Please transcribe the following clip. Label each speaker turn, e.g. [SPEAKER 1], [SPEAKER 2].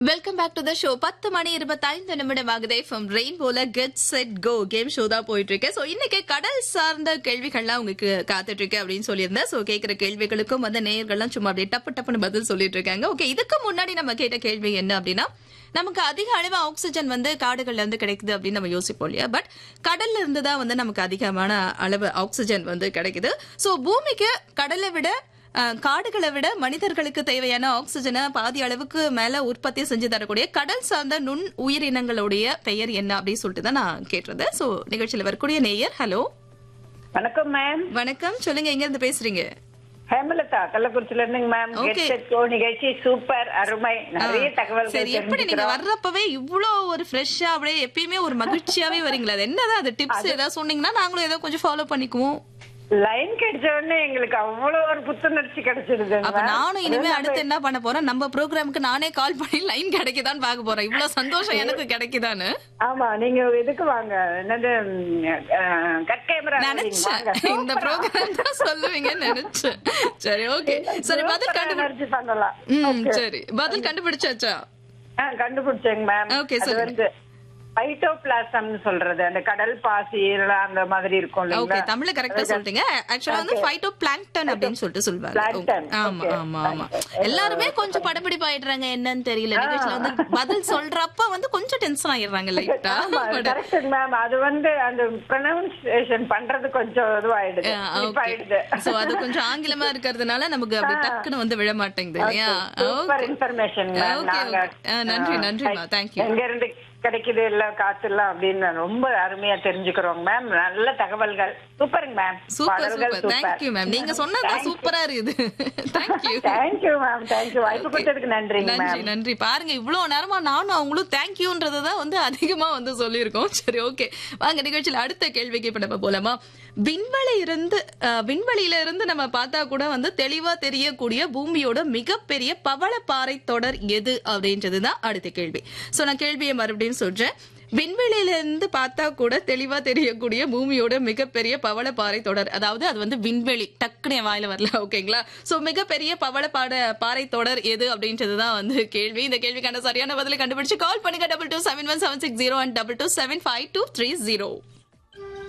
[SPEAKER 1] Welcome back to the show பத்து மணி இருபத்தைந்து நிமிடம் ஆகுதே ஃப்ரம் ரெயின்போல get set go game show தான் போயிட்டு இருக்கு ஸோ இன்னைக்கு கடல் சார்ந்த கேள்விகள்லாம் உங்களுக்கு காத்துட்டு இருக்கு அப்படின்னு சொல்லியிருந்தேன் ஸோ கேட்கிற கேள்விகளுக்கும் வந்து நேயர்கள்லாம் சும்மா அப்படியே டப்பு டப்புன்னு பதில் சொல்லிட்டு இருக்காங்க ஓகே இதுக்கு முன்னாடி நம்ம கேட்ட கேள்வி என்ன அப்படின்னா நமக்கு அதிக அளவு ஆக்சிஜன் வந்து காடுகள்ல இருந்து கிடைக்குது அப்படின்னு நம்ம யோசிப்போம் இல்லையா பட் கடல்ல இருந்து தான் வந்து நமக்கு அதிகமான அளவு ஆக்சிஜன் வந்து கிடைக்குது ஸோ பூமிக்கு கடலை விட அஹ், காடுகளை விட மனிதர்களுக்கு தேவையான ஆக்சிஜனை பாதி அளவுக்கு மேல உற்பத்தி செஞ்சு தரக்கூடிய கடல் சார்ந்த நுண் உயிரினங்களுடைய பெயர் என்ன அப்படின்னு சொல்லிட்டு தான் நான் கேட்டிருந்தேன் சோ நிகழ்ச்சியில வரக்கூடிய நேயர் ஹலோ
[SPEAKER 2] வணக்கம் மேம்
[SPEAKER 1] வணக்கம் சொல்லுங்க எங்க இருந்து பேசுறீங்க
[SPEAKER 2] ஹேமலதா கள்ளக்குறிச்சில இருந்துங்க ma'am
[SPEAKER 1] Okay.
[SPEAKER 2] Get set go நிகழ்ச்சி சூப்பர் அருமை நிறைய தகவல்கள்
[SPEAKER 1] சரி எப்படி நீங்க
[SPEAKER 2] தெரிஞ்சுக்கிறோம்.
[SPEAKER 1] வர்றப்பவே இவ்ளோ ஒரு ஃப்ரெஷ்ஷா அப்படியே எப்பயுமே ஒரு மகிழ்ச்சியாவே வரீங்களா அது என்னதான் அது டிப்ஸ் ஏதாவது சொன்னீங்கன்னா நாங்களும் ஏதோ கொஞ்சம் ஃபாலோ பண்ணிக்குவோம்
[SPEAKER 2] லைன் கிடைச்ச உடனே எங்களுக்கு அவ்வளவு ஒரு புத்துணர்ச்சி கிடைச்சிருது
[SPEAKER 1] அப்ப நானும் இனிமே அடுத்து என்ன பண்ண போறேன் நம்ம ப்ரோக்ராமுக்கு நானே கால் பண்ணி லைன் கிடைக்குதான்னு பார்க்க போறேன் இவ்வளவு சந்தோஷம் எனக்கு கிடைக்குதான்னு
[SPEAKER 2] ஆமா நீங்க இதுக்கு வாங்க என்னது கட் கேமரா
[SPEAKER 1] நினைச்சேன் இந்த ப்ரோக்ராம் தான் சொல்லுவீங்கன்னு நினைச்சேன் சரி ஓகே சரி பதில் கண்டுபிடி
[SPEAKER 2] எனர்ஜி பண்ணலாம்
[SPEAKER 1] ம் சரி பதில் கண்டுபிடிச்சாச்சா
[SPEAKER 2] ஆ, கண்டுபிடிச்சேங்க மேம்
[SPEAKER 1] Okay,
[SPEAKER 2] அது
[SPEAKER 1] சொல்லுங்க.
[SPEAKER 2] வந்து பைட்டோபிளாசம் சொல்றது அந்த கடல் பாசி இதெல்லாம் அந்த மாதிரி இருக்கும்
[SPEAKER 1] ஓகே
[SPEAKER 2] இல்லைங்களா
[SPEAKER 1] தமிழ்ல கரெக்டா சொல்லிட்டீங்க ஆக்சுவலா வந்து ஃபைட்டோ பிளாங்டன் அப்படின்னு சொல்லிட்டு சொல்லுவாங்க
[SPEAKER 2] Plankton,
[SPEAKER 1] Okay. ஆமா
[SPEAKER 2] okay.
[SPEAKER 1] ஆமா ஆமா எல்லாருமே கொஞ்சம் படப்பிடிப்பு ஆயிடுறாங்க என்னன்னு தெரியல நிகழ்ச்சியில வந்து பதில் சொல்றப்ப வந்து கொஞ்சம் டென்ஷன் ஆயிடுறாங்க லைட்டா
[SPEAKER 2] கரெக்ட் மேம் அது வந்து அந்த ப்ரொனவுன்சியேஷன் பண்றது கொஞ்சம் இதுவாயிடுது ஆயிடுது
[SPEAKER 1] சோ அது கொஞ்சம் ஆங்கிலமா இருக்கிறதுனால நமக்கு அப்படி டக்குன்னு வந்து விழ மாட்டேங்குது இல்லையா
[SPEAKER 2] சூப்பர் இன்ஃபர்மேஷன் மேம்
[SPEAKER 1] Okay,
[SPEAKER 2] நாங்க
[SPEAKER 1] okay. ஆ, நன்றி, நன்றிம்மா. Thank you.
[SPEAKER 2] எங்க இருந்து கிடைக்குது இல்ல காத்து எல்லாம் அப்படின்னு ரொம்ப அருமையா தெரிஞ்சுக்கிறோம் மேம் நல்ல தகவல்கள் சூப்பருங்க ma'am
[SPEAKER 1] super super thank you ma'am நீங்க சொன்னதுதான் சூப்பரா இருக்குது தேங்க்யூ
[SPEAKER 2] தேங்க்யூ மேம் தேங்க்யூ வாய்ப்பு கொடுத்ததுக்கு நன்றிங்க
[SPEAKER 1] நன்றி
[SPEAKER 2] மேம்
[SPEAKER 1] நன்றி பாருங்க இவ்வளவு நேரமா நானும் அவங்களும் தேங்க்யூன்றதை தான் வந்து அதிகமா வந்து சொல்லியிருக்கோம் சரி ஓகே வாங்க நிகழ்ச்சியில அடுத்த கேள்விக்கு இப்ப நம்ம போலாமா விண்வெளி இருந்து அஹ், விண்வெளியில இருந்து நம்ம பார்த்தா கூட வந்து தெளிவா தெரியக்கூடிய பூமியோட மிகப்பெரிய பவளப்பாறை தொடர் எது அப்படின்றதுதான் அடுத்த கேள்வி சோ நான் கேள்வியை மறுபடியும் சொல்றேன் விண்வெளியில இருந்து பார்த்தா கூட தெளிவா தெரியக்கூடிய பூமியோட மிகப்பெரிய பவளப்பாறை தொடர் அதாவது அது வந்து விண்வெளி டக்குனு என் வாயில வரல ஓகேங்களா சோ மிகப்பெரிய பவளப்பாட பாறை தொடர் எது அப்படின்றதுதான் வந்து கேள்வி இந்த கேள்விக்கான சரியான பதிலை கண்டுபிடிச்சு கால் பண்ணுங்க double two seven one seven six zero and double two seven five two three zero